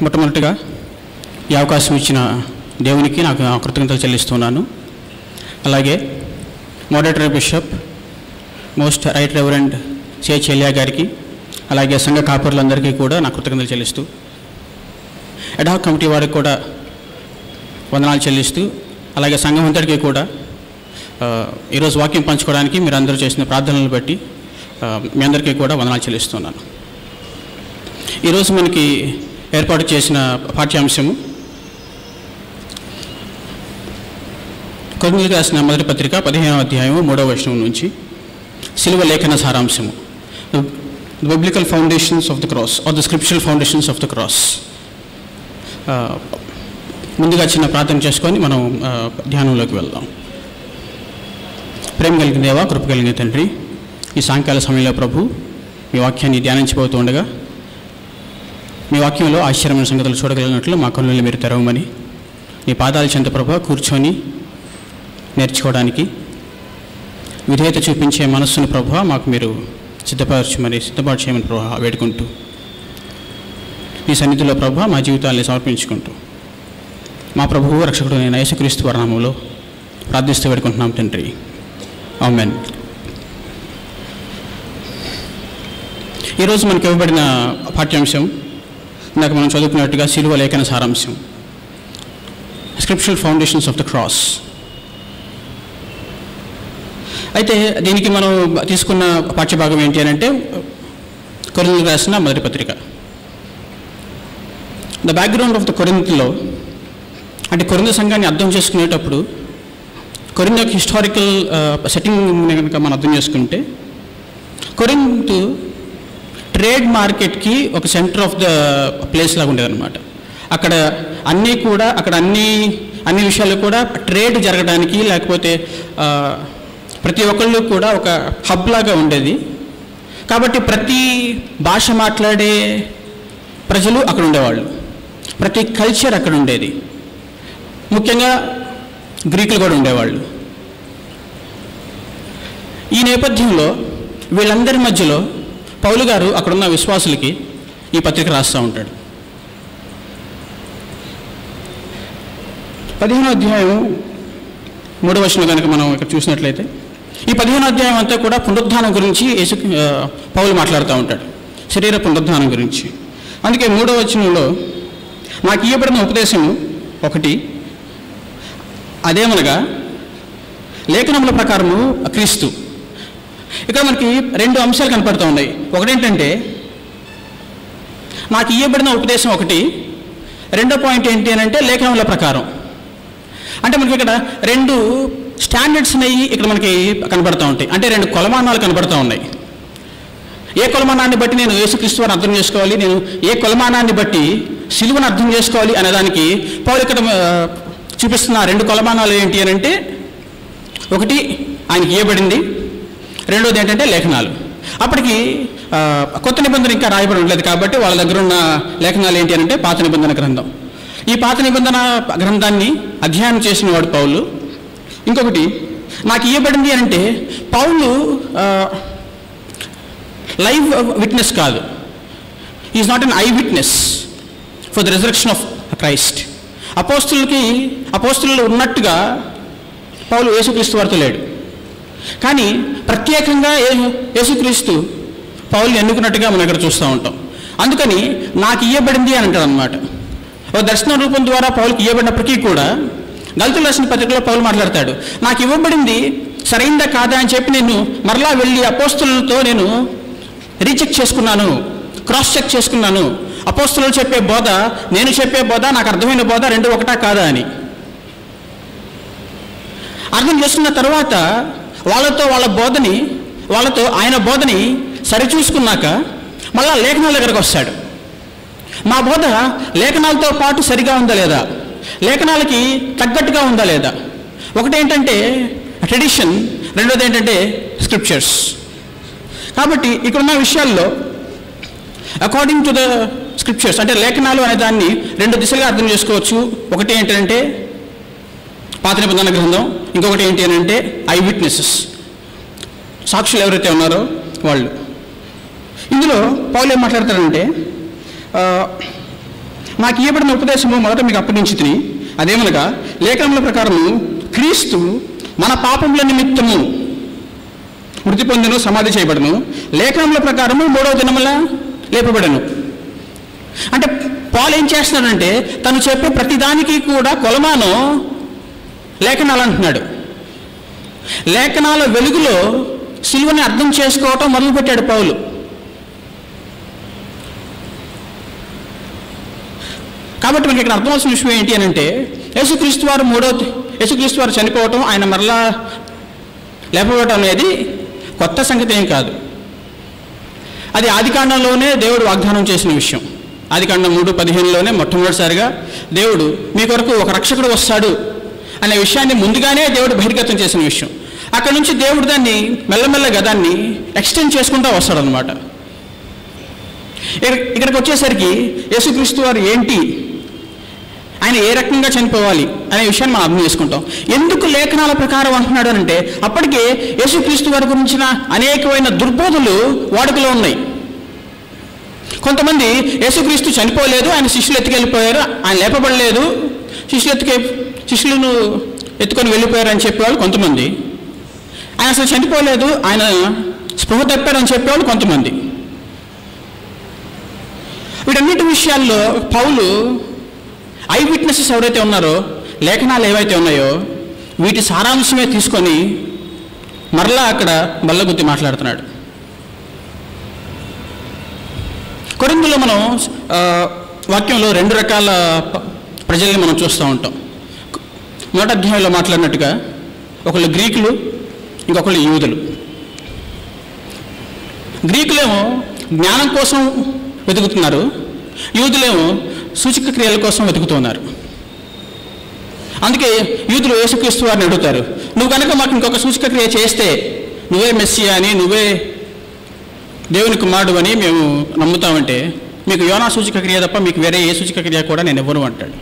మొట్టమొదటిగా ఈ అవకాశం ఇచ్చిన దేవునికి నాకు నా కృతజ్ఞతలు చెల్లిస్తున్నాను అలాగే moderator bishop most right reverend C Chelliah గారికి అలాగే సంఘ కాపరులందరికీ కూడా నా కృతజ్ఞతలు చెల్లిస్తూ ఎడాక్ కమిటీ వారికి కూడా వందనాలు చెల్లిస్తూ అలాగే సంఘం అంతటికీ కూడా ఆ, ఈరోజు వాక్యం పంచుకోవడానికి మీరు అందరూ చేసిన ప్రార్థనలు బట్టి ఆ, మీ అందరికీ కూడా వందనాలు చెల్లిస్తున్నాను ఈరోజు మనకి ఏర్పాటు చేసిన పాఠ్యాంశము కొద్దిగా రాసిన మొదటి పత్రిక పదిహేనవ అధ్యాయము మూడవ వచనం నుంచి సిలువ లేఖన సారాంశము the biblical foundations of the cross or the scriptural foundations of the cross ముందుగా చిన్న ప్రార్థన చేసుకొని మనం ఆ, ధ్యానంలోకి వెళ్దాం ప్రేమ కలిగిన దేవా కృప కలిగిన తండ్రి ఈ సాయంకాల సమయంలో ప్రభు మీ వాక్యాన్ని ధ్యానించబోతూ ఉండగా మీ వాక్యంలో ఆశ్చర్యమైన సంగతులు చూడగలిగినట్లు మా కన్నులు మీరు తెరవమని మీ పాదాల చెంత ప్రభు కూర్చొని నేర్చుకోవడానికి విధేయత చూపించే మనస్సును ప్రభు మాకు మీరు సిద్ధపరచమని సిద్ధపాటు చేయమని ప్రభు వేడుకుంటూ మీ సన్నిధిలో ప్రభు మా జీవితాన్ని సమర్పించుకుంటూ మా ప్రభువు రక్షకుడు నేను యేసుక్రీస్తు వర్ణంలో ప్రార్థిస్తూ వేడుకుంటున్నాం తండ్రి ఆమెన్ ఈరోజు మనకి ఇవ్వబడిన పాఠ్యాంశం ఇందాక మనం చదువుకున్నట్టుగా శిలువ లేఖన సారాంశం scriptural foundations of the cross అయితే దీనికి మనం తీసుకున్న పాఠ్యభాగం ఏంటి అని అంటే కొరింతలు రాసిన మొదటి పత్రిక ద బ్యాక్గ్రౌండ్ ఆఫ్ ద కొరింతలో అంటే కొరింద సంఘాన్ని అర్థం చేసుకునేటప్పుడు కొరింద యొక్క హిస్టారికల్ సెట్టింగ్ కనుక మనం అర్థం చేసుకుంటే కొరింత్ ట్రేడ్ మార్కెట్కి ఒక సెంటర్ ఆఫ్ ద ప్లేస్ లాగా ఉండేదన్నమాట అక్కడ అన్నీ కూడా అక్కడ అన్ని అన్ని విషయాలు కూడా ట్రేడ్ జరగడానికి లేకపోతే ఆ, ప్రతి ఒక్కళ్ళు కూడా ఒక హబ్ లాగా ఉండేది కాబట్టి ప్రతి భాష మాట్లాడే ప్రజలు అక్కడ ఉండేవాళ్ళు ప్రతి కల్చర్ అక్కడ ఉండేది ముఖ్యంగా గ్రీకులు కూడా ఉండేవాళ్ళు ఈ నేపథ్యంలో వీళ్ళందరి మధ్యలో పౌలు గారు అక్కడున్న విశ్వాసులకి ఈ పత్రిక రాస్తూ ఉంటాడు పదిహేనో అధ్యాయం మూడవ వచనం కనుక మనం ఇక్కడ చూసినట్లయితే ఈ పదిహేనో అధ్యాయం అంతా కూడా పునరుద్ధానం గురించి యేసు ఆ, పౌలు మాట్లాడుతూ ఉంటాడు శరీర పునరుద్ధానం గురించి అందుకే మూడవ వచనంలో నాకు ఇవ్వబడిన ఉపదేశం ఒకటి అదేమనగా లేఖనముల ప్రకారము క్రీస్తు ఇక్కడ మనకి రెండు అంశాలు కనపడుతూ ఉన్నాయి ఒకటేంటంటే నాకు ఇవ్వబడిన ఉపదేశం ఒకటి రెండో పాయింట్ ఏంటి అని అంటే లేఖనముల ప్రకారం అంటే మనకి ఇక్కడ రెండు స్టాండర్డ్స్ అనేవి ఇక్కడ మనకి కనబడుతూ ఉంటాయి అంటే రెండు కొలమానాలు కనబడుతూ ఉన్నాయి ఏ కొలమానాన్ని బట్టి నేను యేసుక్రీస్తు వారిని అర్థం చేసుకోవాలి నేను ఏ కొలమానాన్ని బట్టి సిలువను అర్థం చేసుకోవాలి అనేదానికి పౌలు ఇక్కడ ఆ, చూపిస్తున్న ఆ రెండు కొలమానాలు ఏంటి అని అంటే ఒకటి ఆయనకి ఇవ్వబడింది రెండోది ఏంటంటే లేఖనాలు అప్పటికి ఆ, కొత్త నిబంధన ఇంకా రాయబడి ఉండలేదు కాబట్టి వాళ్ళ దగ్గర ఉన్న లేఖనాలు ఏంటి అని అంటే పాత నిబంధన గ్రంథం ఈ పాత నిబంధన గ్రంథాన్ని అధ్యయనం చేసిన వాడు పౌలు ఇంకొకటి నాకు ఇవ్వబడింది అని అంటే పౌలు ఆ, లైవ్ విట్నెస్ కాదు is not an eye witness for the resurrection of Christ అపోస్తులకి అపోస్తులు ఉన్నట్టుగా పౌలు యేసుక్రీస్తు వారితో లేడు కానీ ప్రత్యేకంగా ఏ- యేసుక్రీస్తు పౌల్ని ఎన్నుకున్నట్టుగా మనం ఇక్కడ చూస్తూ ఉంటాం అందుకని నాకు ఇవ్వబడింది అని అంటాడు అనమాట ఒక దర్శన రూపం ద్వారా పౌలుకి ఇవ్వబడినప్పటికీ కూడా దళితుల రాసిన పత్రికలో పౌలు మాట్లాడతాడు నాకు ఇవ్వబడింది సరైందా కాదా అని చెప్పి నేను మరలా వెళ్ళి అపోస్తులతో నేను రీచెక్ చేసుకున్నాను క్రాస్ చెక్ చేసుకున్నాను అపోస్తులు చెప్పే బోధ నేను చెప్పే బోధ నాకు అర్థమైన బోధ రెండు ఒకటా కాదా అని అర్థం చేసుకున్న తర్వాత వాళ్ళతో వాళ్ళ బోధని వాళ్ళతో ఆయన బోధని సరిచూసుకున్నాక మళ్ళా లేఖనాల దగ్గరకు వస్తాడు మా బోధ లేఖనాలతో పాటు సరిగా ఉందా లేదా లేఖనాలకి తగ్గట్టుగా ఉందా లేదా ఒకటేంటంటే ట్రెడిషన్ రెండోది ఏంటంటే స్క్రిప్చర్స్ కాబట్టి ఇక్కడున్న విషయాల్లో అకార్డింగ్ టు ద స్క్రిప్చర్స్ అంటే లేఖనాలు అనే దాన్ని రెండు దిశలుగా అర్థం చేసుకోవచ్చు ఒకటి ఏంటంటే పాత నిబంధన గ్రంథం ఇంకొకటి ఏంటి అని అంటే ఐ విట్నెసెస్ సాక్షులు ఎవరైతే ఉన్నారో వాళ్ళు ఇందులో పౌలు ఏం మాట్లాడతారంటే ఆ, నాకు ఇవ్వబడిన ఉపదేశము మొదట మీకు అప్పగించి తిని అదేమనగా లేఖనముల ప్రకారము క్రీస్తు మన పాపముల నిమిత్తము మృతి పొందెను సమాధి చేయబడను లేఖనముల ప్రకారము మూడవ దినముల లేపబడను అంటే పాల్ ఏం చేస్తున్నాడంటే తను చెప్పే ప్రతిదానికి కూడా కొలమాను లేఖనాలు అంటున్నాడు లేఖనాల వెలుగులో సిలువని అర్థం చేసుకోవటం మొదలుపెట్టాడు పౌలు కాబట్టి మనకి ఇక్కడ అర్థమవలసిన విషయం ఏంటి అని అంటే యేసుక్రీస్తు వారు మూడో యేసుక్రీస్తు వారు చనిపోవటం ఆయన మరలా లేపబడటం అనేది కొత్త సంగతి ఏం కాదు అది ఆదికాండంలోనే దేవుడు వాగ్దానం చేసిన విషయం ఆదికాండం మూడు పదిహేనులోనే మొట్టమొదటిసారిగా దేవుడు మీ కొరకు ఒక రక్షకుడు వస్తాడు అనే విషయాన్ని ముందుగానే దేవుడు బహిర్గతం చేసిన విషయం అక్కడ నుంచి దేవుడు దాన్ని మెల్లమెల్లగా దాన్ని ఎక్స్టెండ్ చేసుకుంటూ వస్తాడు అనమాట ఇక్కడికి వచ్చేసరికి యేసుక్రీస్తు వారు ఏంటి ఆయన ఏ రకంగా చనిపోవాలి అనే విషయాన్ని మనం అర్థం చేసుకుంటాం ఎందుకు లేఖనాల ప్రకారం అంటున్నాడు అంటే అప్పటికే యేసుక్రీస్తు వారి గురించిన అనేకమైన దుర్బోధలు వాడుకలో ఉన్నాయి కొంతమంది యేసుక్రీస్తు చనిపోలేదు ఆయన శిష్యులు ఎత్తుకెళ్ళిపోయారు ఆయన లేపబడలేదు శిష్యులు ఎత్తుకే శిష్యులను ఎత్తుకొని వెళ్ళిపోయారు అని చెప్పేవాళ్ళు కొంతమంది ఆయన అసలు చనిపోలేదు ఆయన స్పృహ తప్పారని చెప్పేవాళ్ళు కొంతమంది వీటన్నిటి విషయాల్లో పౌలు ఐ విట్నెసెస్ ఎవరైతే ఉన్నారో లేఖనాలు ఏవైతే ఉన్నాయో వీటి సారాంశమే తీసుకొని మరలా అక్కడ బల్లగుద్ది మాట్లాడుతున్నాడు కొరిందులో మనం ఆ, వాక్యంలో రెండు రకాల ప- ప్రజల్ని మనం చూస్తూ ఉంటాం మొదటి అధ్యాయంలో మాట్లాడినట్టుగా ఒకళ్ళు గ్రీకులు ఇంకొకళ్ళు యూదులు గ్రీకులేమో జ్ఞానం కోసం వెతుకుతున్నారు యూదులేమో సూచక క్రియల కోసం వెతుకుతున్నారు అందుకే యూదులు యేసుక్రీస్తు వారిని అడుగుతారు నువ్వు కనుక మాకు ఇంకొక సూచక క్రియ చేస్తే నువ్వే మెస్సియా అని నువ్వే దేవుని కుమారుడు అని మేము నమ్ముతామంటే మీకు యోనా సూచక క్రియ తప్ప మీకు వేరే ఏ సూచక క్రియ కూడా నేను ఇవ్వను అంటాడు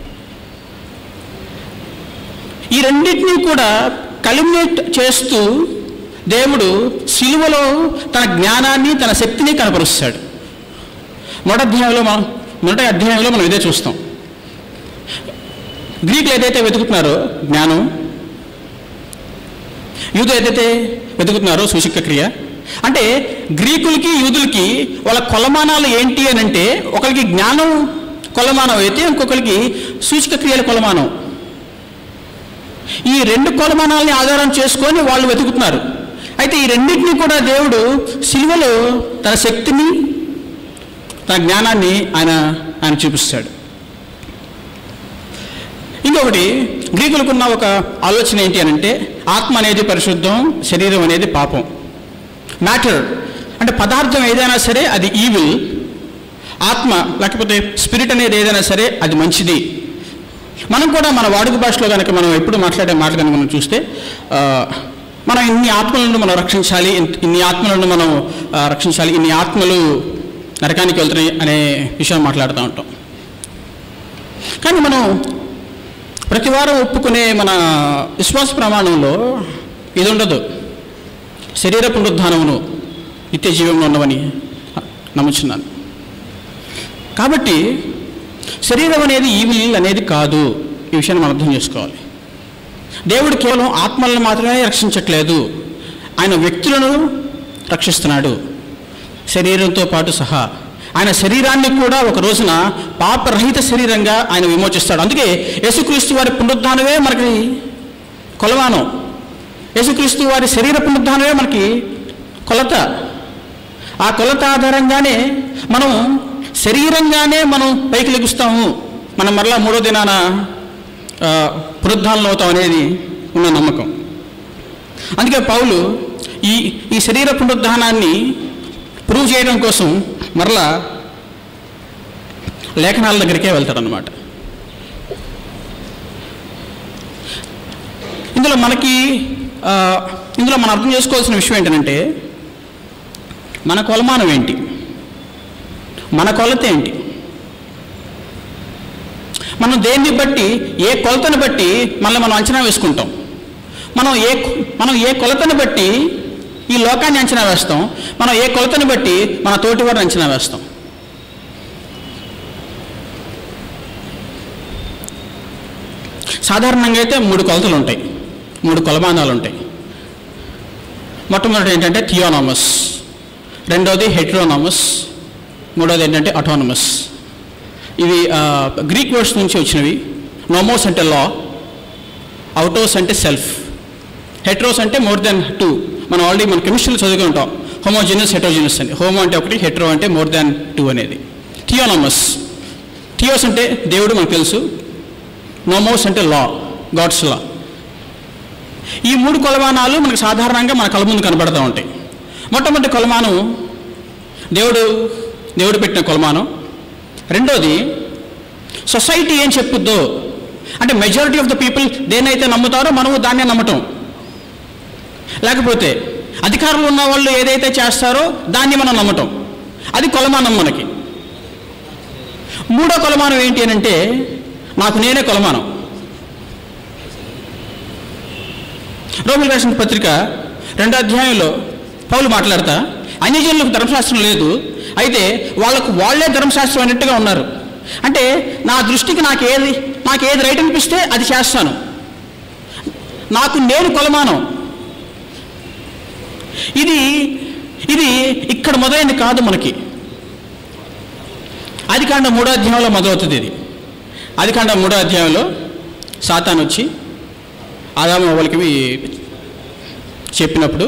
ఈ రెండింటినీ కూడా కలిమినేట్ చేస్తూ దేవుడు సిలువలో తన జ్ఞానాన్ని తన శక్తిని కనపరుస్తాడు మొదటి అధ్యాయంలో మనం మొదటి అధ్యాయంలో మనం ఇదే చూస్తాం గ్రీకులు ఏదైతే వెతుకుతున్నారో జ్ఞానం యూదు ఏదైతే వెతుకుతున్నారో సూచిక క్రియ అంటే గ్రీకులకి యూదులకి వాళ్ళ కొలమానాలు ఏంటి అని అంటే ఒకరికి జ్ఞానం కొలమానం అయితే ఇంకొకరికి సూచిక క్రియల కొలమానం ఈ రెండు కొలమానాలని ఆధారం చేసుకొని వాళ్ళు వెతుకుతున్నారు అయితే ఈ రెండింటినీ కూడా దేవుడు సిలువలో తన శక్తిని తన జ్ఞానాన్ని ఆయన ఆయన చూపిస్తాడు ఇంకొకటి గ్రీకులకున్న ఒక ఆలోచన ఏంటి అని అంటే ఆత్మ అనేది పరిశుద్ధం శరీరం అనేది పాపం మ్యాటర్ అంటే పదార్థం ఏదైనా సరే అది ఈవిల్ ఆత్మ లేకపోతే స్పిరిట్ అనేది ఏదైనా సరే అది మంచిది మనం కూడా మన వాడుక భాషలో కనుక మనం ఎప్పుడు మాట్లాడే మాట కనుక మనం చూస్తే ఆ, మనం ఇన్ని ఆత్మలను మనం రక్షించాలి ఇన్- ఇన్ని ఆత్మలను మనం ఆ, రక్షించాలి ఇన్ని ఆత్మలు నరకానికి వెళ్తున్నాయి అనే విషయం మాట్లాడుతూ ఉంటాం కానీ మనం ప్రతి వారం ఒప్పుకునే మన విశ్వాస ప్రమాణంలో ఇది ఉండదు శరీర పునరుద్ధానమును నిత్య జీవంలో ఉన్నవని నమ్ముచున్నాను కాబట్టి శరీరం అనేది ఈవిల్ అనేది కాదు ఈ విషయాన్ని మనం అర్థం చేసుకోవాలి దేవుడు కేవలం ఆత్మలను మాత్రమే రక్షించట్లేదు ఆయన వ్యక్తులను రక్షిస్తున్నాడు శరీరంతో పాటు సహా ఆయన శరీరాన్ని కూడా ఒక రోజున పాపరహిత శరీరంగా ఆయన విమోచిస్తాడు అందుకే యేసుక్రీస్తు వారి పునరుద్ధానమే మనకి కొలమానం యేసుక్రీస్తు వారి శరీర పునరుద్ధానమే మనకి కొలత ఆ కొలత ఆధారంగానే మనం శరీరంగానే మనం పైకి లెగుస్తాము మనం మరలా మూడో దినాన ఆ, పునరుద్ధానం అవుతాం అనేది ఉన్న నమ్మకం అందుకే పౌలు ఈ ఈ శరీర పునరుద్ధానాన్ని ప్రూవ్ చేయడం కోసం మరలా లేఖనాల దగ్గరికే వెళ్తాడనమాట ఇందులో మనకి ఆ, ఇందులో మనం అర్థం చేసుకోవాల్సిన విషయం ఏంటంటే మన కొలమానం ఏంటి మన కొలత ఏంటి మనం దేన్ని బట్టి ఏ కొలతను బట్టి మళ్ళీ మనం అంచనా వేసుకుంటాం మనం ఏ మనం ఏ కొలతను బట్టి ఈ లోకాన్ని అంచనా వేస్తాం మనం ఏ కొలతను బట్టి మన తోటి వారిని అంచనా వేస్తాం సాధారణంగా అయితే మూడు కొలతలు ఉంటాయి మూడు కొలమానాలు ఉంటాయి మొట్టమొదటి ఏంటంటే థియోనామస్ రెండోది హెట్రోనామస్ మూడోది ఏంటంటే అటానమస్ ఇవి ఆ, గ్రీక్ వర్డ్స్ నుంచి వచ్చినవి నోమోస్ అంటే లా అవుటోస్ అంటే సెల్ఫ్ హెట్రోస్ అంటే మోర్ దెన్ టూ మనం ఆల్రెడీ మన కెమిస్ట్రీలో చదువుకుని ఉంటాం హోమోజినస్ హెట్రోజినస్ అని హోమో అంటే ఒకటి హెట్రో అంటే మోర్ దాన్ టూ అనేది థియోనమస్ థియోస్ అంటే దేవుడు మనకు తెలుసు నోమోస్ అంటే లా గాడ్స్ లా ఈ మూడు కొలమానాలు మనకు సాధారణంగా మన కళ్ళ ముందు కనబడుతూ ఉంటాయి మొట్టమొదటి కొలమానం దేవుడు దేవుడు పెట్టిన కొలమానం రెండోది సొసైటీ ఏం చెప్పుద్దో అంటే మెజారిటీ ఆఫ్ ద పీపుల్ దేన్నైతే నమ్ముతారో మనము దాన్నే నమ్మటం లేకపోతే అధికారులు ఉన్న వాళ్ళు ఏదైతే చేస్తారో దాన్ని మనం నమ్మటం అది కొలమానం మనకి మూడో కొలమానం ఏంటి అని అంటే నాకు నేనే కొలమానం రోమిల్ రాసిన పత్రిక రెండో అధ్యాయంలో పౌలు మాట్లాడతా అన్యజనులకు ధర్మశాస్త్రం లేదు అయితే వాళ్ళకు వాళ్ళే ధర్మశాస్త్రం అన్నట్టుగా ఉన్నారు అంటే నా దృష్టికి నాకు ఏది నాకు ఏది రైట్ అనిపిస్తే అది చేస్తాను నాకు నేను కొలమానం ఇది ఇది ఇక్కడ మొదలైంది కాదు మనకి ఆదికాండ మూడో అధ్యాయంలో మొదలవుతుంది ఇది ఆదికాండ మూడో అధ్యాయంలో సాతాన్ వచ్చి ఆదాము వాళ్ళకి చెప్పినప్పుడు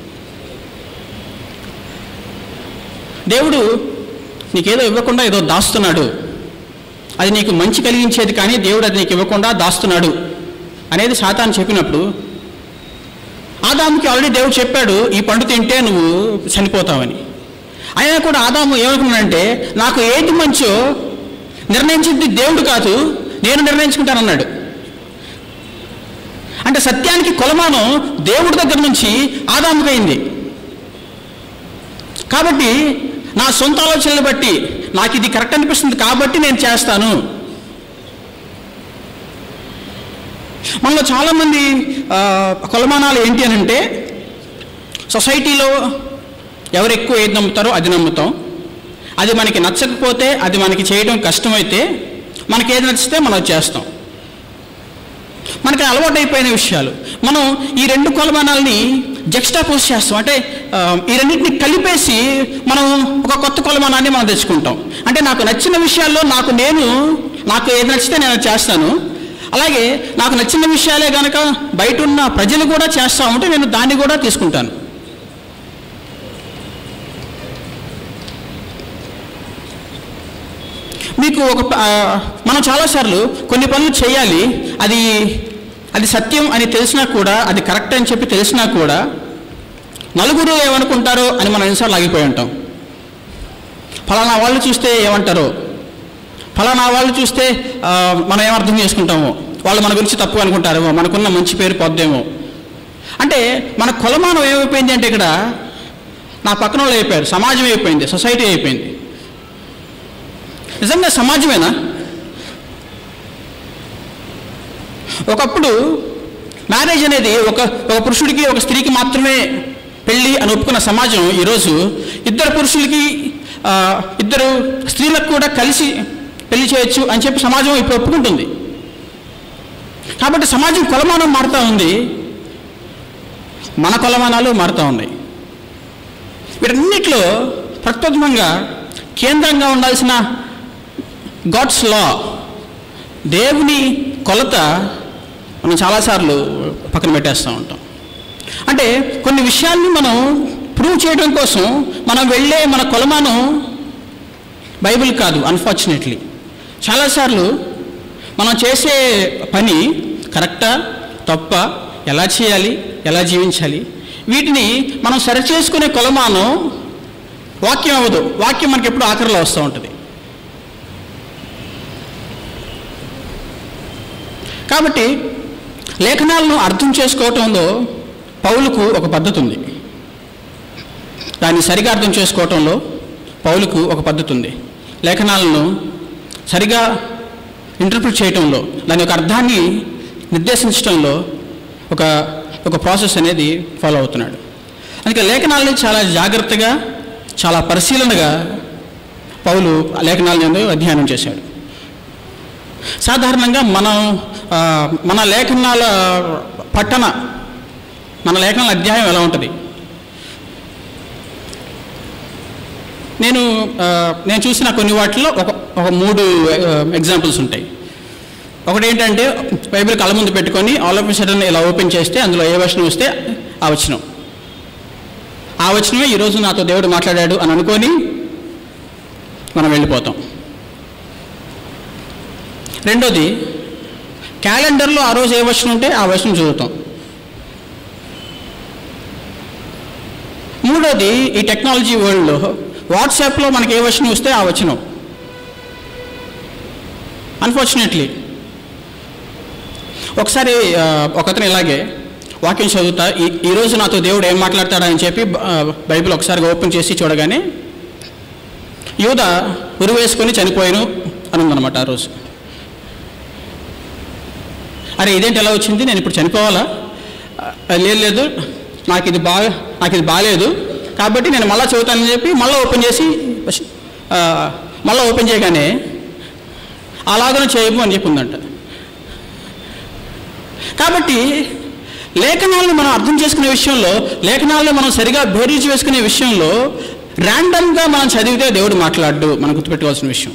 దేవుడు నీకేదో ఇవ్వకుండా ఏదో దాస్తున్నాడు అది నీకు మంచి కలిగించేది కానీ దేవుడు అది నీకు ఇవ్వకుండా దాస్తున్నాడు అనేది సాతాను చెప్పినప్పుడు ఆదాముకి ఆల్రెడీ దేవుడు చెప్పాడు ఈ పండు తింటే నువ్వు చనిపోతావని అయినా కూడా ఆదాము ఏమనుకున్నాడంటే నాకు ఏది మంచో నిర్ణయించింది దేవుడు కాదు నేను నిర్ణయించుకుంటానన్నాడు అంటే సత్యానికి కొలమానం దేవుడి దగ్గర నుంచి ఆదాముకైంది కాబట్టి నా సొంత ఆలోచనలు బట్టి నాకు ఇది కరెక్ట్ అనిపిస్తుంది కాబట్టి నేను చేస్తాను మనలో చాలామంది ఆ, కొలమానాలు ఏంటి అని అంటే సొసైటీలో ఎవరు ఎక్కువ ఏది నమ్ముతారో అది నమ్ముతాం అది మనకి నచ్చకపోతే అది మనకి చేయడం కష్టమైతే మనకి ఏది నచ్చితే మనం అది చేస్తాం మనకి అలవాటైపోయిన విషయాలు మనం ఈ రెండు కొలమానాలని జక్స్టాపోజ్ చేస్తాం అంటే ఆ, ఈ రెండింటిని కలిపేసి మనం ఒక కొత్త కొలమానాన్ని మనం తెచ్చుకుంటాం అంటే నాకు నచ్చిన విషయాల్లో నాకు నేను నాకు ఏది నచ్చితే నేను అది చేస్తాను అలాగే నాకు నచ్చిన విషయాలే కనుక బయట ఉన్న ప్రజలు కూడా చేస్తా ఉంటే నేను దాన్ని కూడా తీసుకుంటాను మీకు ఒక ప- ఆ, మనం చాలాసార్లు కొన్ని పనులు చేయాలి అది అది సత్యం అని తెలిసినా కూడా అది కరెక్ట్ అని చెప్పి తెలిసినా కూడా నలుగురు ఏమనుకుంటారో అని మనం ఎన్నిసార్లు ఆగిపోయి ఉంటాం ఫలానా వాళ్ళు చూస్తే ఏమంటారో ఫలానా వాళ్ళు చూస్తే ఆ, మనం ఏమర్థం చేసుకుంటామో వాళ్ళు మన గురించి తప్పు అనుకుంటారేమో మనకున్న మంచి పేరు పొద్దేమో అంటే మన కొలమానం ఏమైపోయింది అంటే ఇక్కడ నా పక్కన వాళ్ళు అయిపోయారు సమాజం అయిపోయింది సొసైటీ అయిపోయింది నిజంగా సమాజమేనా ఒకప్పుడు మ్యారేజ్ అనేది ఒక ఒక పురుషుడికి ఒక స్త్రీకి మాత్రమే పెళ్ళి అని ఒప్పుకున్న సమాజం ఈరోజు ఇద్దరు పురుషులకి ఆ, ఇద్దరు స్త్రీలకు కూడా కలిసి పెళ్లి చేయొచ్చు అని చెప్పి సమాజం ఇప్పుడు ఒప్పుకుంటుంది కాబట్టి సమాజం కొలమానం మారుతూ ఉంది మన కొలమానాలు మారుతూ ఉన్నాయి వీటన్నిటిలో ప్రప్రథమంగా కేంద్రంగా ఉండాల్సిన గాడ్స్ లా దేవుని కొలత మనం చాలాసార్లు పక్కన పెట్టేస్తూ ఉంటాం అంటే కొన్ని విషయాల్ని మనం ప్రూవ్ చేయడం కోసం మనం వెళ్ళే మన కొలమానం బైబిల్ కాదు అన్ఫార్చునేట్లీ చాలాసార్లు మనం చేసే పని కరెక్టా తప్ప ఎలా చేయాలి ఎలా జీవించాలి వీటిని మనం సరిచేసుకునే కొలమానం వాక్యం అవ్వదు వాక్యం మనకి ఎప్పుడు ఆఖరిలో వస్తూ ఉంటుంది కాబట్టి లేఖనాలను అర్థం చేసుకోవటంలో పౌలుకు ఒక పద్ధతి ఉంది దాన్ని సరిగా అర్థం చేసుకోవటంలో పౌలుకు ఒక పద్ధతి ఉంది లేఖనాలను సరిగా ఇంటర్ప్రిట్ చేయటంలో దాని యొక్క అర్థాన్ని నిర్దేశించడంలో ఒక ఒక ప్రాసెస్ అనేది ఫాలో అవుతున్నాడు అందుకే లేఖనాలని చాలా జాగ్రత్తగా చాలా పరిశీలనగా పౌలు లేఖనాలను అధ్యయనం చేశాడు సాధారణంగా మనం ఆ, మన లేఖనాల పట్టణ మన లేఖనాల అధ్యాయం ఎలా ఉంటుంది నేను ఆ, నేను చూసిన కొన్ని వాటిలో ఒక ఒక మూడు ఎగ్జాంపుల్స్ ఉంటాయి ఒకటి ఏంటంటే బైబిల్ కళ్ళ ముందు పెట్టుకొని ఆల్ ఆఫ్ సడన్ ఇలా ఓపెన్ చేస్తే అందులో ఏ వచనం వస్తే ఆ వచనం ఆ వచనమే ఈరోజు నాతో దేవుడు మాట్లాడాడు అని అనుకొని మనం వెళ్ళిపోతాం రెండోది క్యాలెండర్లో ఆ రోజు ఏ వచనం ఉంటే ఆ వచనం చదువుతాం మూడోది ఈ టెక్నాలజీ వరల్డ్లో వాట్సాప్లో మనకి ఏ వచనం వస్తే ఆ వచనం అన్ఫార్చునేట్లీ ఒకసారి ఆ, ఒకతను ఇలాగే వాక్యం చదువుతా ఈ ఈరోజు నాతో దేవుడు ఏం మాట్లాడతాడని చెప్పి ఆ, బైబిల్ ఒకసారి ఓపెన్ చేసి చూడగానే యూద ఉరి వేసుకొని చనిపోయాను అని ఉందన్నమాట ఆ రోజు అరే ఇదేంటి ఎలా వచ్చింది నేను ఇప్పుడు చనిపోవాలా ఆ, లేదు లేదు నాకు ఇది బాగా నాకు ఇది బాగాలేదు కాబట్టి నేను మళ్ళీ చదువుతానని చెప్పి మళ్ళీ ఓపెన్ చేసి ఆ, మళ్ళీ ఓపెన్ చేయగానే అలాగనే చేయము అని చెప్పి ఉందంట కాబట్టి లేఖనాలను మనం అర్థం చేసుకునే విషయంలో లేఖనాలను మనం సరిగా బేరీజు వేసుకునే విషయంలో ర్యాండమ్గా మనం చదివితే దేవుడు మాట్లాడు మనం గుర్తుపెట్టుకోవాల్సిన విషయం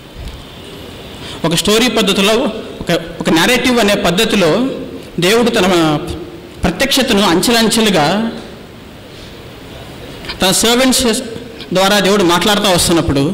ఒక స్టోరీ పద్ధతిలో ఒక ఒక నేరేటివ్ అనే పద్ధతిలో దేవుడు తన ప్రత్యక్షతను అంచెలంచెలుగా తన సర్వెంట్స్ ద్వారా దేవుడు మాట్లాడుతూ వస్తున్నప్పుడు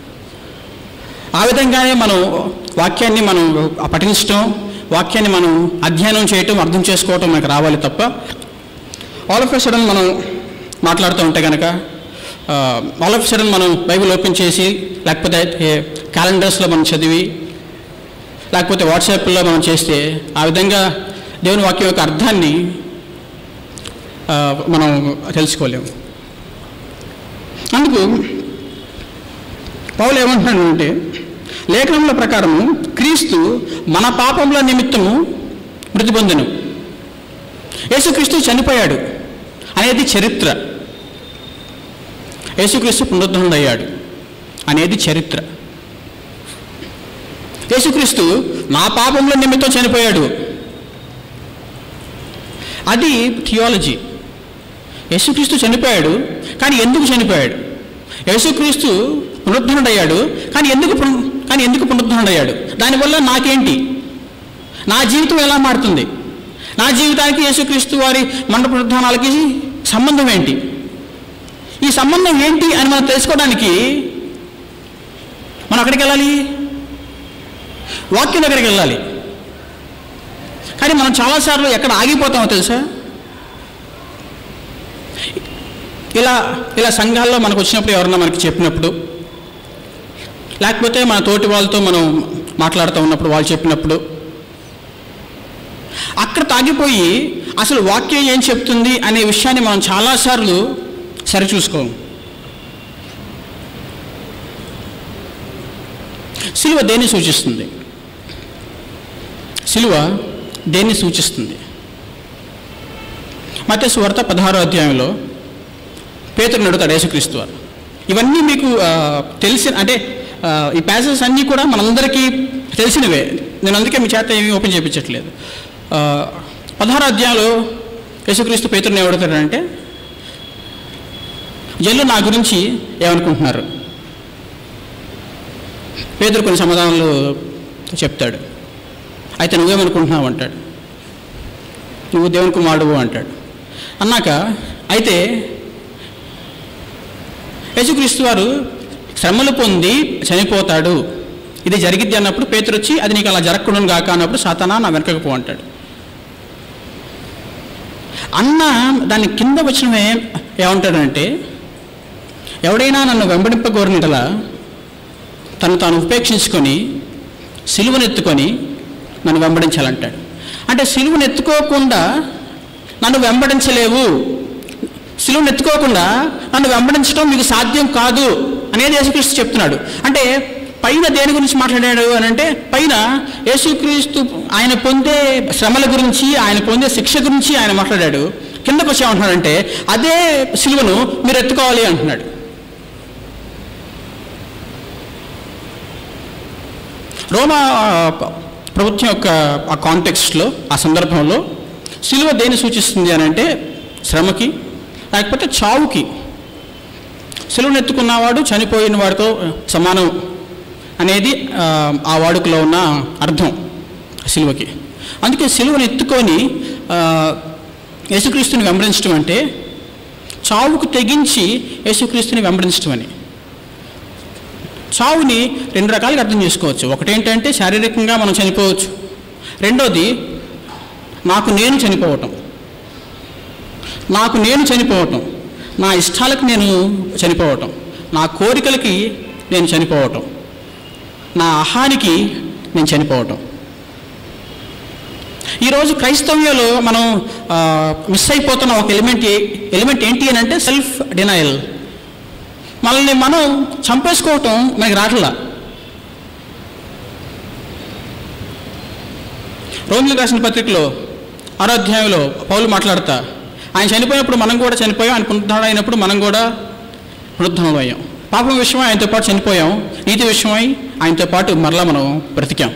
ఆ విధంగానే మనం వాక్యాన్ని మనం పఠించడం వాక్యాన్ని మనం అధ్యయనం చేయటం అర్థం చేసుకోవటం మనకు రావాలి తప్ప ఆల్ ఆఫ్ ఎ సడన్ మనం మాట్లాడుతూ ఉంటే కనుక ఆల్ ఆఫ్ సడన్ మనం బైబిల్ ఓపెన్ చేసి లేకపోతే క్యాలెండర్స్లో మనం చదివి లేకపోతే వాట్సాప్లో మనం చేస్తే ఆ విధంగా దేవుని వాక్యం యొక్క అర్థాన్ని ఆ, మనం తెలుసుకోలేము అందుకు పౌలు ఏమంటున్నాడంటే లేఖనముల ప్రకారము క్రీస్తు మన పాపముల నిమిత్తము మృతి పొందెను యేసుక్రీస్తు చనిపోయాడు అనేది చరిత్ర యేసుక్రీస్తు పునరుద్ధరణయ్యాడు అనేది చరిత్ర యేసుక్రీస్తు నా పాపముల నిమిత్తం చనిపోయాడు అది థియాలజీ యేసుక్రీస్తు చనిపోయాడు కానీ ఎందుకు చనిపోయాడు యేసుక్రీస్తు పునరుద్ధరణయ్యాడు కానీ ఎందుకు పున- కానీ ఎందుకు పునరుద్ధరణయ్యాడు దానివల్ల నాకేంటి నా జీవితం ఎలా మారుతుంది నా జీవితానికి యేసుక్రీస్తు వారి మండ పునరుద్ధానాలకి సంబంధం ఏంటి ఈ సంబంధం ఏంటి అని మనం తెలుసుకోవడానికి మనం అక్కడికి వెళ్ళాలి వాక్యం దగ్గరికి వెళ్ళాలి కానీ మనం చాలాసార్లు ఎక్కడ ఆగిపోతామో తెలుసా ఇలా ఇలా సంఘాల్లో మనకు వచ్చినప్పుడు ఎవరన్నా మనకి చెప్పినప్పుడు లేకపోతే మన తోటి వాళ్ళతో మనం మాట్లాడుతూ ఉన్నప్పుడు వాళ్ళు చెప్పినప్పుడు అక్కడ తాగిపోయి అసలు వాక్యం ఏం చెప్తుంది అనే విషయాన్ని మనం చాలాసార్లు సరిచూసుకోము సిలువ దేన్ని సూచిస్తుంది సిలువ దేన్ని సూచిస్తుంది మత సువార్త పదహారో అధ్యాయంలో పేతురుని అడుగుతాడు యేసుక్రీస్తు వారు ఇవన్నీ మీకు ఆ, తెలిసిన అంటే ఆ, ఈ ప్యాసెస్ అన్నీ కూడా మనందరికీ తెలిసినవే నేను అందుకే మీ చేత ఏమీ ఓపెన్ చేయించట్లేదు ఆ, పదహారో అధ్యాయంలో యేసుక్రీస్తు పేతురుని ఏమడుగుతాడంటే జల్లు నా గురించి ఏమనుకుంటున్నారు పేదరు కొన్ని సమాధానాలు చెప్తాడు అయితే నువ్వేమనుకుంటున్నావు అంటాడు నువ్వు దేవుని కుమారుడు అంటాడు అన్నాక అయితే యేసుక్రీస్తు వారు శ్రమలు పొంది చనిపోతాడు ఇది జరిగిద్ది అన్నప్పుడు పేతురు వచ్చి అది నీకు అలా జరగకుండా గాక అన్నప్పుడు సాతానా నా వెనకకు పో అంటాడు అన్న దాని కింద వచ్చినవే ఏమంటాడంటే ఎవడైనా నన్ను వెంబడింపగోరినట్లా తను తాను ఉపేక్షించుకొని సిలువనెత్తుకొని నన్ను వెంబడించాలంటాడు అంటే సిలువను ఎత్తుకోకుండా నన్ను వెంబడించలేవు సిలువను ఎత్తుకోకుండా నన్ను వెంబడించడం మీకు సాధ్యం కాదు అనేది యేసుక్రీస్తు చెప్తున్నాడు అంటే పైన దేని గురించి మాట్లాడాడు అని అంటే పైన యేసుక్రీస్తు ఆయన పొందే శ్రమల గురించి ఆయన పొందే శిక్ష గురించి ఆయన మాట్లాడాడు కిందకు వచ్చి ఏమంటున్నాడంటే అదే సిలువను మీరు ఎత్తుకోవాలి అంటున్నాడు రోమా ప్రభుత్వం యొక్క ఆ కాంటెక్స్ట్లో ఆ సందర్భంలో సిలువ దేని సూచిస్తుంది అని అంటే శ్రమకి లేకపోతే చావుకి సిలువను ఎత్తుకున్నవాడు చనిపోయిన వాడితో సమానం అనేది ఆ, ఆ వాడుకలో ఉన్న అర్థం సిలువకి అందుకే సిలువను ఎత్తుకొని ఆ, యేసుక్రీస్తుని వెంబడించడం అంటే చావుకు తెగించి యేసుక్రీస్తుని వెంబడించడం అని చావుని రెండు రకాలుగా అర్థం చేసుకోవచ్చు ఒకటేంటంటే శారీరకంగా మనం చనిపోవచ్చు రెండోది నాకు నేను చనిపోవటం నాకు నేను చనిపోవటం నా ఇష్టాలకు నేను చనిపోవటం నా కోరికలకి నేను చనిపోవటం నా అహానికి నేను చనిపోవటం ఈరోజు క్రైస్తవ్యంలో మనం ఆ, మిస్ అయిపోతున్న ఒక ఎలిమెంట్ ఏ- ఎలిమెంట్ ఏంటి అని అంటే సెల్ఫ్ డినయల్ మనల్ని మనం చంపేసుకోవటం మనకి రాట్లా రోమిలకు రాసిన పత్రికలో ఆరో అధ్యాయంలో పౌలు మాట్లాడతా ఆయన చనిపోయినప్పుడు మనం కూడా చనిపోయాం ఆయన పునరుద్ధరణ అయినప్పుడు మనం కూడా పునరుద్ధరణలు అయ్యాం పాపం విషయమై ఆయనతో పాటు చనిపోయాం నీతి విషయమై ఆయనతో పాటు మరలా మనం బ్రతికాం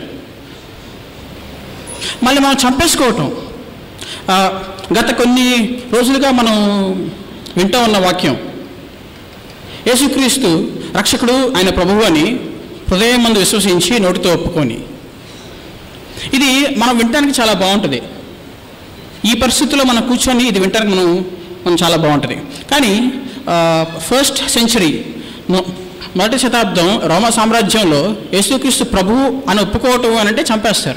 మళ్ళీ మనం చంపేసుకోవటం ఆ, గత కొన్ని రోజులుగా మనం వింటూ ఉన్న వాక్యం యేసుక్రీస్తు రక్షకుడు ఆయన ప్రభువు అని హృదయం మందు విశ్వసించి నోటితో ఒప్పుకొని ఇది మనం వినడానికి చాలా బాగుంటుంది ఈ పరిస్థితుల్లో మనం కూర్చొని ఇది వినడానికి మనం మనం చాలా బాగుంటుంది కానీ ఫస్ట్ సెంచరీ మొదటి శతాబ్దం రోమా సామ్రాజ్యంలో యేసుక్రీస్తు ప్రభువు అని ఒప్పుకోవటం అని అంటే చంపేస్తారు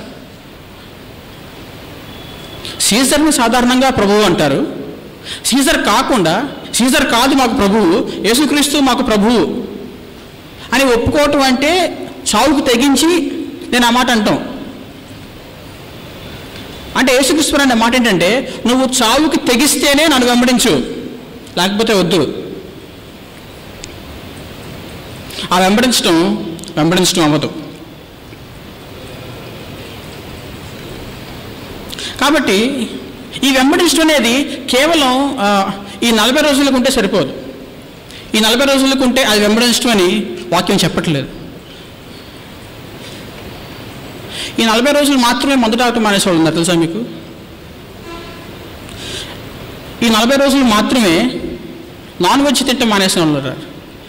సీజర్ని సాధారణంగా ప్రభువు అంటారు సీజర్ కాకుండా సీజర్ కాదు మాకు ప్రభువు యేసుక్రీస్తు మాకు ప్రభువు అని ఒప్పుకోవటం అంటే చావుకు తెగించి నేను ఆ మాట అంటాం అంటే యేసుక్రీస్తు అనే మాట ఏంటంటే నువ్వు చావుకి తెగిస్తేనే నన్ను వెంబడించు లేకపోతే వద్దు ఆ వెంబడించడం వెంబడించడం అవ్వదు కాబట్టి ఈ వెంబడించడం అనేది కేవలం ఆ, ఈ నలభై రోజులకు ఉంటే సరిపోదు ఈ నలభై రోజులకు ఉంటే అది వెంబడించడం అని వాక్యం చెప్పట్లేదు ఈ నలభై రోజులు మాత్రమే మందు తాగటం మానేసేవాళ్ళు ఉన్నారు తెలుసా మీకు ఈ నలభై రోజులు మాత్రమే నాన్ వెజ్ తింటే మానేసిన వాళ్ళు ఉన్నారు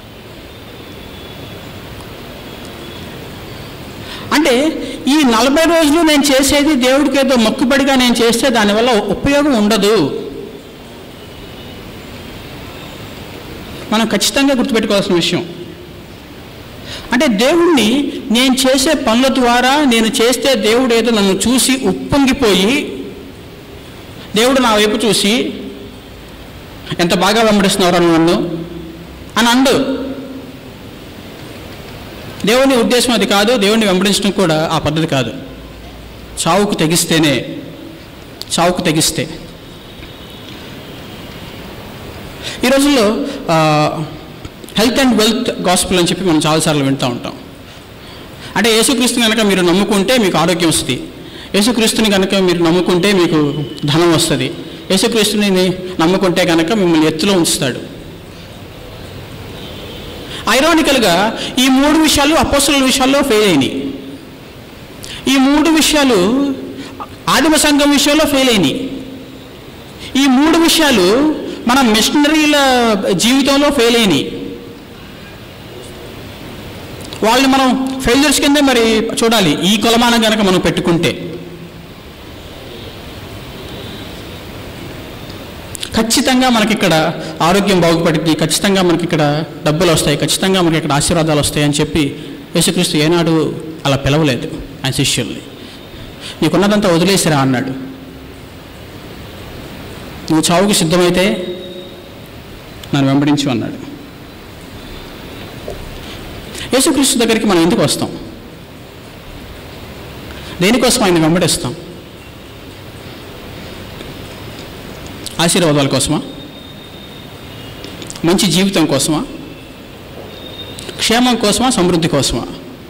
అంటే ఈ నలభై రోజులు నేను చేసేది దేవుడికి ఏదో మొక్కుబడిగా నేను చేస్తే దానివల్ల ఉపయోగం ఉండదు మనం ఖచ్చితంగా గుర్తుపెట్టుకోవాల్సిన విషయం అంటే దేవుణ్ణి నేను చేసే పనుల ద్వారా నేను చేస్తే దేవుడు ఏదో నన్ను చూసి ఉప్పొంగిపోయి దేవుడు నా వైపు చూసి ఎంత బాగా వెంబడిస్తున్నావు నన్ను అని అండు దేవుని ఉద్దేశం అది కాదు దేవుణ్ణి వెంబడించడం కూడా ఆ పద్ధతి కాదు చావుకు తెగిస్తేనే చావుకు తెగిస్తే ఈ రోజుల్లో హెల్త్ అండ్ వెల్త్ గాస్పుల్ అని చెప్పి మనం చాలాసార్లు వింటూ ఉంటాం అంటే యేసుక్రీస్తుని కనుక మీరు నమ్ముకుంటే మీకు ఆరోగ్యం వస్తుంది యేసుక్రీస్తుని కనుక మీరు నమ్ముకుంటే మీకు ధనం వస్తుంది యేసుక్రీస్తుని నమ్ముకుంటే కనుక మిమ్మల్ని ఎత్తులో ఉంచుతాడు ఐరానికల్గా ఈ మూడు విషయాలు అపోసల విషయాల్లో ఫెయిల్ అయినాయి ఈ మూడు విషయాలు ఆదిమ సంఘం విషయంలో ఫెయిల్ అయినాయి ఈ మూడు విషయాలు మన మిషనరీల జీవితంలో ఫెయిల్ అయినాయి వాళ్ళని మనం ఫెయిల్యూర్స్ కిందే మరి చూడాలి ఈ కొలమానం కనుక మనం పెట్టుకుంటే ఖచ్చితంగా మనకి ఇక్కడ ఆరోగ్యం బాగుపడుద్ది ఖచ్చితంగా మనకి ఇక్కడ డబ్బులు వస్తాయి ఖచ్చితంగా మనకి ఇక్కడ ఆశీర్వాదాలు వస్తాయి అని చెప్పి యేసుక్రీస్తు ఏనాడు అలా పిలవలేదు ఆయన శిష్యుల్ని నీకున్నదంతా వదిలేసిరా అన్నాడు నువ్వు చావుకి సిద్ధమైతే నన్ను వెంబడించు అన్నాడు యేసుక్రీస్తు దగ్గరికి మనం ఎందుకు వస్తాం దేనికోసం ఆయన వెంబడిస్తాం ఆశీర్వాదాల కోసమా మంచి జీవితం కోసమా క్షేమం కోసమా సమృద్ధి కోసమా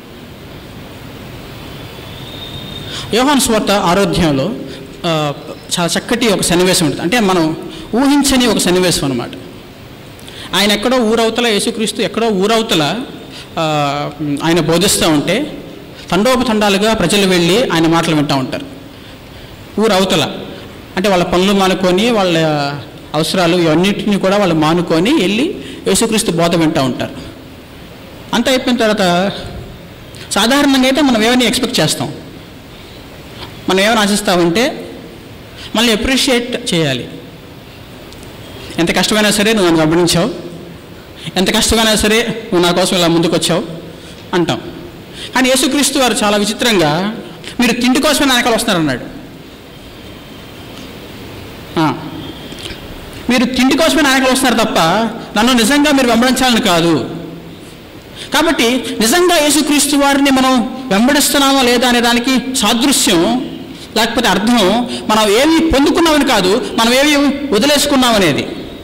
యోహాన్ స్వార్త ఆరోధ్యంలో ఆ, చాలా చక్కటి ఒక సన్నివేశం ఉంటుంది అంటే మనం ఊహించని ఒక సన్నివేశం అనమాట ఆయన ఎక్కడో ఊరవతల యేసుక్రీస్తు ఎక్కడో ఊరవతల ఆ, ఆయన బోధిస్తూ ఉంటే తండోపతండాలుగా ప్రజలు వెళ్ళి ఆయన మాటలు వింటూ ఉంటారు ఊరు అవతల అంటే వాళ్ళ పనులు మానుకొని వాళ్ళ అవసరాలు ఇవన్నిటిని కూడా వాళ్ళు మానుకొని వెళ్ళి యేసుక్రీస్తు బోధ వింటూ ఉంటారు అంతా అయిపోయిన తర్వాత సాధారణంగా అయితే మనం ఏమని ఎక్స్పెక్ట్ చేస్తాం మనం ఏమైనా ఆశిస్తామంటే మళ్ళీ అప్రిషియేట్ చేయాలి ఎంత కష్టమైనా సరే నువ్వు నన్ను గమనించావు ఎంత కష్టమైనా సరే నువ్వు నా కోసం ఇలా ముందుకు వచ్చావు అంటాం కానీ యేసుక్రీస్తు వారు చాలా విచిత్రంగా మీరు తిండి కోసమే నా వెనకాల వస్తున్నారన్నాడు ఆ. మీరు తిండి కోసమే నా వెనకాల వస్తున్నారు తప్ప నన్ను నిజంగా మీరు వెంబడించాలని కాదు కాబట్టి నిజంగా యేసుక్రీస్తు వారిని మనం వెంబడిస్తున్నామా లేదా అనే దానికి సాదృశ్యం లేకపోతే అర్థం మనం ఏమి పొందుకున్నామని కాదు మనం ఏమి వదిలేసుకున్నామనేది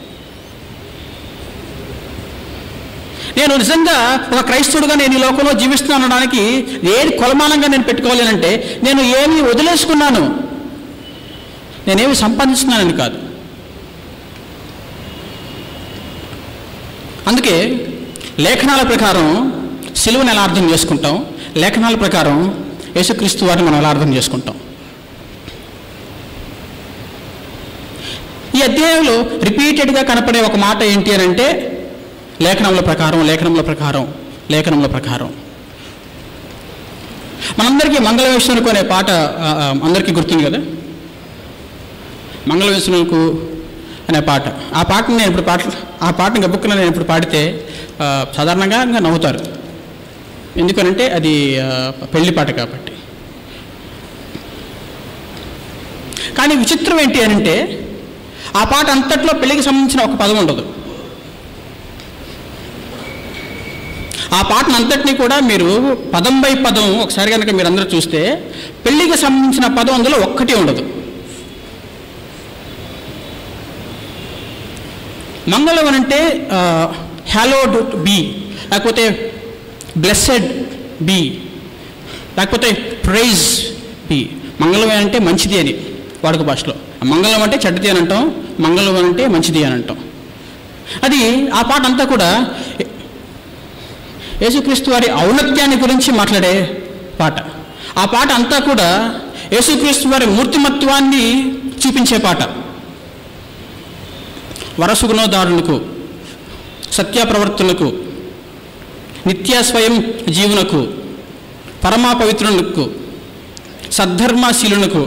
నేను నిజంగా ఒక క్రైస్తవుడుగా నేను ఈ లోకంలో జీవిస్తున్నాను అనడానికి ఏది కొలమానంగా నేను పెట్టుకోవాలి అంటే నేను ఏమి వదిలేసుకున్నాను నేనేమి సంపాదిస్తున్నానని కాదు అందుకే లేఖనాల ప్రకారం సిలువను ఎలా అర్థం చేసుకుంటాం లేఖనాల ప్రకారం యేసుక్రీస్తు వారిని మనం ఎలా అర్థం చేసుకుంటాం ఈ అధ్యాయంలో రిపీటెడ్గా కనపడే ఒక మాట ఏంటి అని అంటే లేఖనముల ప్రకారం లేఖనముల ప్రకారం లేఖనముల ప్రకారం మనందరికీ మంగళ విషయానికి అనే పాట ఆ, ఆ, అందరికీ గుర్తుంది కదా మంగళ విషయానికి అనే పాట ఆ పాటని నేను ఇప్పుడు పాట ఆ పాటని గబుక్కున నేను ఇప్పుడు పాడితే ఆ, సాధారణంగా ఇంకా నవ్వుతారు ఎందుకనంటే అది ఆ, పెళ్లి పాట కాబట్టి కానీ విచిత్రం ఏంటి అని అంటే ఆ పాట అంతట్లో పెళ్లికి సంబంధించిన ఒక పదం ఉండదు ఆ పాటను అంతటినీ కూడా మీరు పదం బై పదం ఒకసారి కనుక మీరు అందరూ చూస్తే పెళ్లికి సంబంధించిన పదం అందులో ఒక్కటి ఉండదు మంగళం అని అంటే హ్యాలోడ్ బి లేకపోతే బ్లెస్సెడ్ బి లేకపోతే ప్రైజ్ బి మంగళం అంటే మంచిది అని వాడుక భాషలో మంగళం అంటే చెడ్డది అని అంటాం మంగళం అంటే మంచిది అని అంటాం అది ఆ పాట అంతా కూడా యేసుక్రీస్తు వారి ఔన్నత్యాన్ని గురించి మాట్లాడే పాట ఆ పాట అంతా కూడా యేసుక్రీస్తు వారి మూర్తిమత్వాన్ని చూపించే పాట వరసుగుణోదారులకు సత్య ప్రవర్తనకు నిత్య స్వయం జీవునకు పరమా పవిత్రులకు సద్ధర్మశీలునకు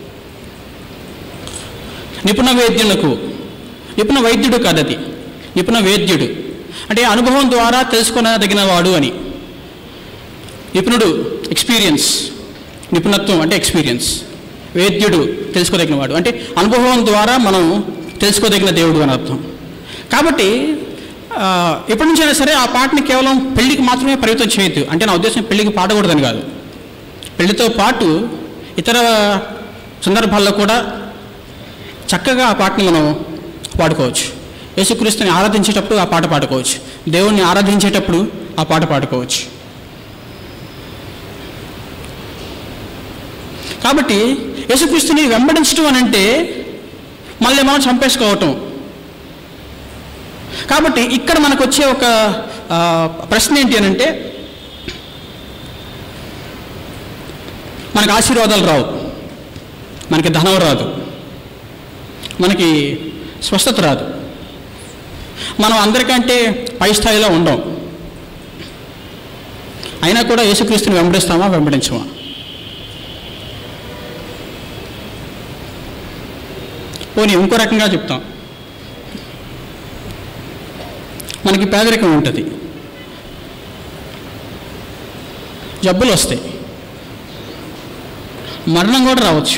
నిపుణ వేద్యునకు నిపుణ వైద్యుడు కాదది నిపుణ వేద్యుడు అంటే అనుభవం ద్వారా తెలుసుకొనదగినవాడు అని నిపుణుడు ఎక్స్పీరియన్స్ నిపుణత్వం అంటే ఎక్స్పీరియన్స్ వేద్యుడు తెలుసుకోదగినవాడు అంటే అనుభవం ద్వారా మనం తెలుసుకోదగిన దేవుడు అని అర్థం కాబట్టి ఆ, ఎప్పటి నుంచైనా సరే ఆ పాటని కేవలం పెళ్లికి మాత్రమే పరిమితం చేయొద్దు అంటే నా ఉద్దేశం పెళ్లికి పాడకూడదని కాదు పెళ్లితో పాటు ఇతర సందర్భాల్లో కూడా చక్కగా ఆ పాటని మనం పాడుకోవచ్చు యేసుక్రీస్తుని ఆరాధించేటప్పుడు ఆ పాట పాడుకోవచ్చు దేవుణ్ణి ఆరాధించేటప్పుడు ఆ పాట పాడుకోవచ్చు కాబట్టి యేసుక్రీస్తుని వెంబడించడం అని అంటే మళ్ళీ మనం చంపేసుకోవటం కాబట్టి ఇక్కడ మనకు వచ్చే ఒక ఆ, ప్రశ్న ఏంటి అని అంటే మనకి ఆశీర్వాదాలు రావు మనకి ధనం రాదు మనకి స్వస్థత రాదు మనం అందరికంటే పై స్థాయిలో ఉండం అయినా కూడా యేసుక్రీస్తుని వెంబడిస్తామా వెంబడించమా పోనీ ఇంకో రకంగా చెప్తాం మనకి పేదరికం ఉంటుంది జబ్బులు వస్తాయి మరణం కూడా రావచ్చు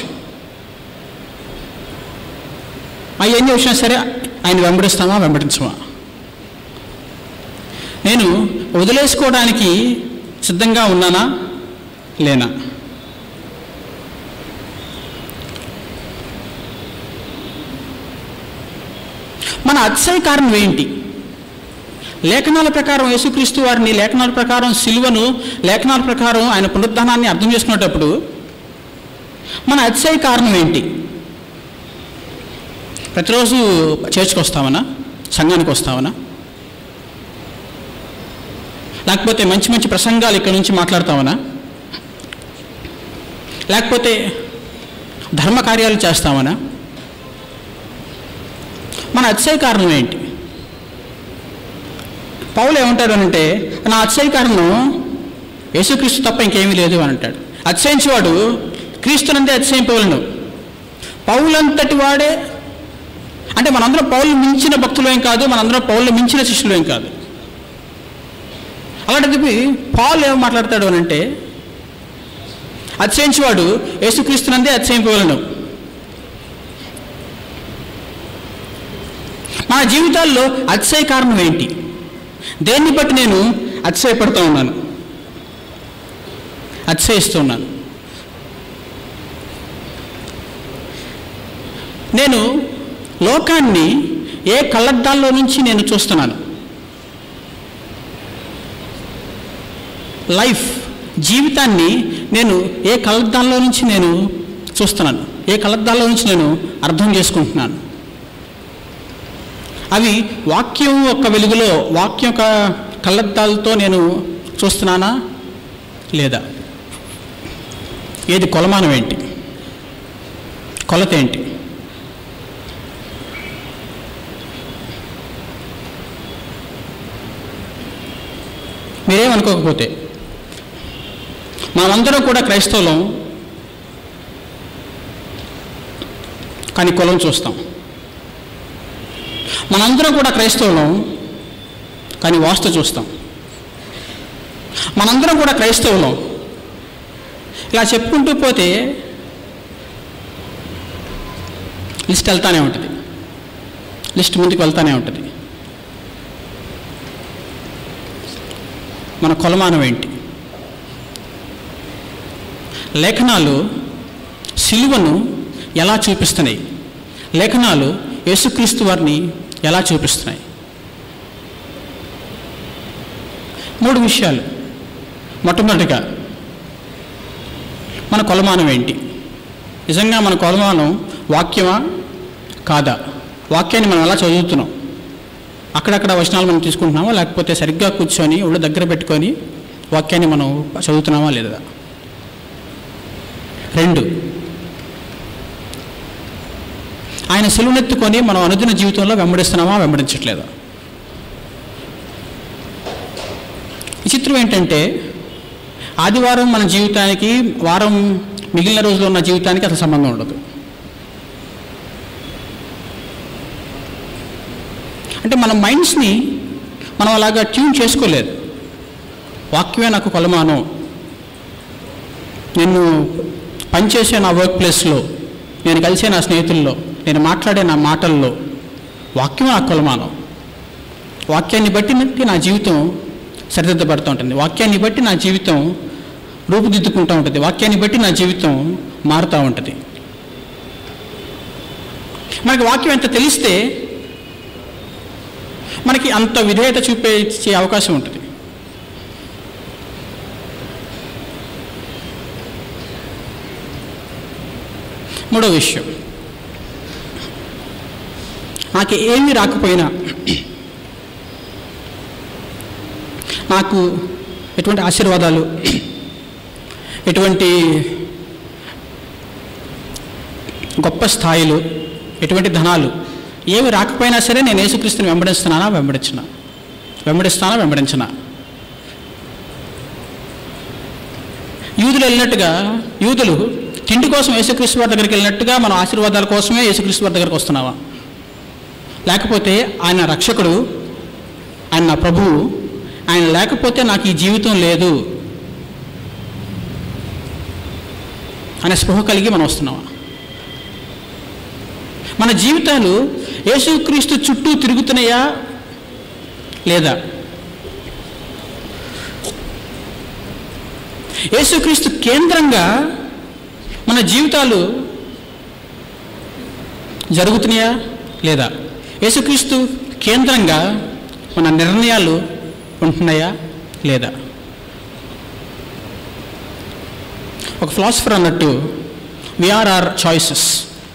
అవన్నీ వచ్చినా సరే ఆయన వెంబడిస్తామా వెంబడించమా నేను వదిలేసుకోవడానికి సిద్ధంగా ఉన్నానా లేనా మన అతిశయ కారణం ఏంటి లేఖనాల ప్రకారం యేసుక్రీస్తు వారిని లేఖనాల ప్రకారం సిలువను లేఖనాల ప్రకారం ఆయన పునరుద్ధానాన్ని అర్థం చేసుకునేటప్పుడు మన అతిశయ కారణం ఏంటి ప్రతిరోజు చర్చ్కి వస్తామనా సంఘానికి వస్తామనా లేకపోతే మంచి మంచి ప్రసంగాలు ఇక్కడ నుంచి మాట్లాడతామనా లేకపోతే ధర్మ కార్యాలు చేస్తామనా మన అతిశయ కారణం ఏంటి పౌలు ఏమంటాడు అంటే నా అతిశయ కారణం యేసుక్రీస్తు తప్ప ఇంకేమీ లేదు అని అంటాడు అతిశయించేవాడు క్రీస్తునందే అతిశయింపవలను పౌలంతటి వాడే అంటే మనందరం పౌలు మించిన భక్తులేం కాదు మనందరం పౌలు మించిన శిష్యులేం కాదు అలాంటిది పాలు ఏం మాట్లాడతాడు అని అంటే అతిశయించేవాడు యేసుక్రీస్తునందే అతిశయింపవలను మన జీవితాల్లో అతిశయ కారణం ఏంటి దేన్ని బట్టి నేను అతిశయపడుతూ ఉన్నాను అతిశయిస్తూ ఉన్నాను నేను లోకాన్ని ఏ కళ్ళద్దాల్లో నుంచి నేను చూస్తున్నాను లైఫ్ జీవితాన్ని నేను ఏ కళ్ళద్దాల్లో నుంచి నేను చూస్తున్నాను ఏ కళ్ళద్దాల్లో నుంచి నేను అర్థం చేసుకుంటున్నాను అవి వాక్యం యొక్క వెలుగులో వాక్యం యొక్క కళ్ళద్దాలతో నేను చూస్తున్నానా లేదా ఏది కొలమానం ఏంటి కొలత ఏంటి మీరేమనుకోకపోతే మనమందరం కూడా క్రైస్తవులం కానీ కులం చూస్తాం మనందరం కూడా క్రైస్తవులం కానీ వాస్తు చూస్తాం మనందరం కూడా క్రైస్తవులం ఇలా చెప్పుకుంటూ పోతే లిస్ట్ వెళ్తానే ఉంటుంది లిస్ట్ ముందుకు వెళ్తానే ఉంటుంది మన కొలమానం ఏంటి లేఖనాలు సిలువను ఎలా చూపిస్తున్నాయి లేఖనాలు యేసుక్రీస్తు వారిని ఎలా చూపిస్తున్నాయి మూడు విషయాలు మొట్టమొదటిగా మన కొలమానం ఏంటి నిజంగా మన కొలమానం వాక్యమా కాదా వాక్యాన్ని మనం ఎలా చదువుతున్నాం అక్కడక్కడ వచనాలు మనం తీసుకుంటున్నామా లేకపోతే సరిగ్గా కూర్చొని ఒళ్ళు దగ్గర పెట్టుకొని వాక్యాన్ని మనం చదువుతున్నామా లేదా రెండు ఆయన సెలువెత్తుకొని మనం అనుదిన జీవితంలో వెంబడిస్తున్నామా వెంబడించట్లేదా విచిత్రం ఏంటంటే ఆదివారం మన జీవితానికి వారం మిగిలిన రోజుల్లో ఉన్న జీవితానికి అసలు సంబంధం ఉండదు అంటే మన మైండ్స్ని మనం అలాగా ట్యూన్ చేసుకోలేదు వాక్యమే నాకు కొలమానం నేను పనిచేసే నా వర్క్ ప్లేస్లో నేను కలిసే నా స్నేహితుల్లో నేను మాట్లాడే నా మాటల్లో వాక్యం నాకు కొలమానం వాక్యాన్ని బట్టి నా జీవితం సరిదిద్దబడుతూ ఉంటుంది వాక్యాన్ని బట్టి నా జీవితం రూపుదిద్దుకుంటూ ఉంటుంది వాక్యాన్ని బట్టి నా జీవితం మారుతూ ఉంటుంది మనకి వాక్యం ఎంత తెలిస్తే మనకి అంత విధేయత చూపించే అవకాశం ఉంటుంది మూడో విషయం నాకు ఏమీ రాకపోయినా నాకు ఎటువంటి ఆశీర్వాదాలు ఎటువంటి గొప్ప స్థాయిలు ఎటువంటి ధనాలు ఏమి రాకపోయినా సరే నేను యేసుక్రీస్తుని వెంబడిస్తున్నానా వెంబడించిన వెంబడిస్తానా వెంబడించనా యూదులు వెళ్ళినట్టుగా యూదులు తిండి కోసం యేసుక్రీస్తు వారి దగ్గరికి వెళ్ళినట్టుగా మనం ఆశీర్వాదాల కోసమే యేసుక్రీస్తు వారి దగ్గరికి వస్తున్నావా లేకపోతే ఆయన రక్షకుడు ఆయన నా ప్రభువు ఆయన లేకపోతే నాకు ఈ జీవితం లేదు అనే స్పృహ కలిగి మనం వస్తున్నామా మన జీవితాలు యేసుక్రీస్తు చుట్టూ తిరుగుతున్నాయా లేదా యేసుక్రీస్తు కేంద్రంగా మన జీవితాలు జరుగుతున్నాయా లేదా యేసుక్రీస్తు కేంద్రంగా మన నిర్ణయాలు ఉంటున్నాయా లేదా ఒక ఫిలాసఫర్ అన్నట్టు we are our choices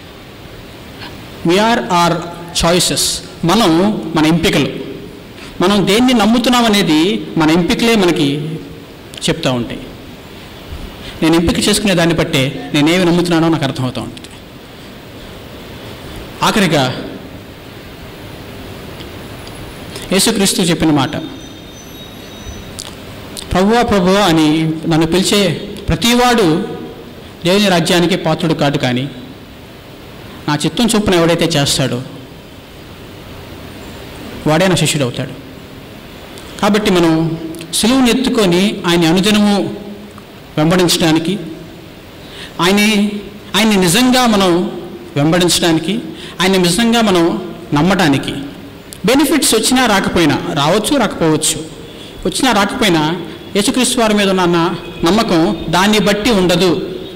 we are our choices మనం మన ఎంపికలు మనం దేన్ని నమ్ముతున్నాం అనేది మన ఎంపికలే మనకి చెప్తూ ఉంటాయి నేను ఎంపిక చేసుకునే దాన్ని బట్టే నేనేమి నమ్ముతున్నానో నాకు అర్థమవుతూ ఉంటుంది ఆఖరిగా యేసుక్రీస్తు చెప్పిన మాట ప్రభువా ప్రభువా అని నన్ను పిలిచే ప్రతివాడు దేవుని రాజ్యానికి పాత్రుడు కాదు కానీ నా చిత్తం చొప్పున ఎవడైతే చేస్తాడో వాడే నా శిష్యుడు అవుతాడు కాబట్టి మనం సులువుని ఎత్తుకొని ఆయన అనుదినము వెంబడించడానికి ఆయన ఆయన్ని నిజంగా మనం వెంబడించడానికి ఆయన నిజంగా మనం నమ్మటానికి బెనిఫిట్స్ వచ్చినా రాకపోయినా రావచ్చు రాకపోవచ్చు వచ్చినా రాకపోయినా యేసుక్రీస్తు వారి మీద ఉన్న నా నమ్మకం దాన్ని బట్టి ఉండదు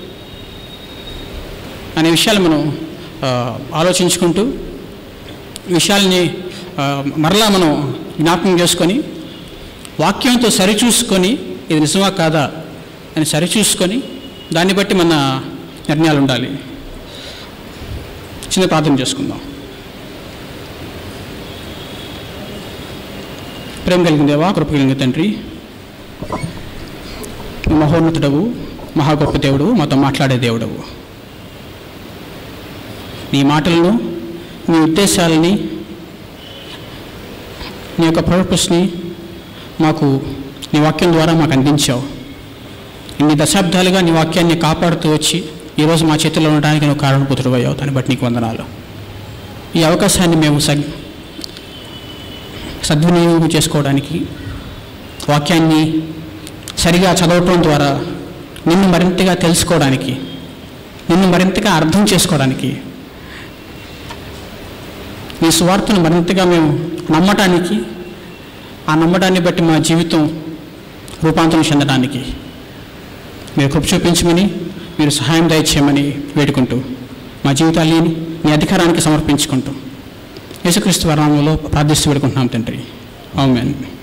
అనే విషయాలు మనం ఆ, ఆలోచించుకుంటూ ఈ విషయాల్ని ఆ, మరలా మనం జ్ఞాపకం చేసుకొని వాక్యంతో సరిచూసుకొని ఇది నిజమా కాదా అని సరిచూసుకొని దాన్ని బట్టి మన నిర్ణయాలు ఉండాలి చిన్న ప్రార్థన చేసుకుందాం ప్రేమ కలిగిన దేవా కృప కలిగిన తండ్రి నువ్వు మహోన్నతుడవు మహా గొప్ప దేవుడు మాతో మాట్లాడే దేవుడవు నీ మాటలను నీ ఉద్దేశాలని నీ యొక్క పర్పస్ని మాకు నీ వాక్యం ద్వారా మాకు అందించావు ఇన్ని దశాబ్దాలుగా నీ వాక్యాన్ని కాపాడుతూ వచ్చి ఈరోజు మా చేతిలో ఉండడానికి నువ్వు కారణభూతుడు అయ్యావు దాన్ని బట్టి నీకు వందనాలు ఈ అవకాశాన్ని మేము సగ్ సద్వినియోగం చేసుకోవడానికి వాక్యాన్ని సరిగా చదవటం ద్వారా నిన్ను మరింతగా తెలుసుకోవడానికి నిన్ను మరింతగా అర్థం చేసుకోవడానికి నీ స్వార్థను మరింతగా మేము నమ్మటానికి ఆ నమ్మడాన్ని బట్టి మా జీవితం రూపాంతరం చెందడానికి మీరు కృప చూపించమని మీరు సహాయం దయచేయమని వేడుకుంటూ మా జీవితాన్ని మీ అధికారానికి సమర్పించుకుంటూ యేసుక్రీస్తు వరంలో ప్రార్థిస్తూ వేడుకుంటున్నాం తండ్రి అవును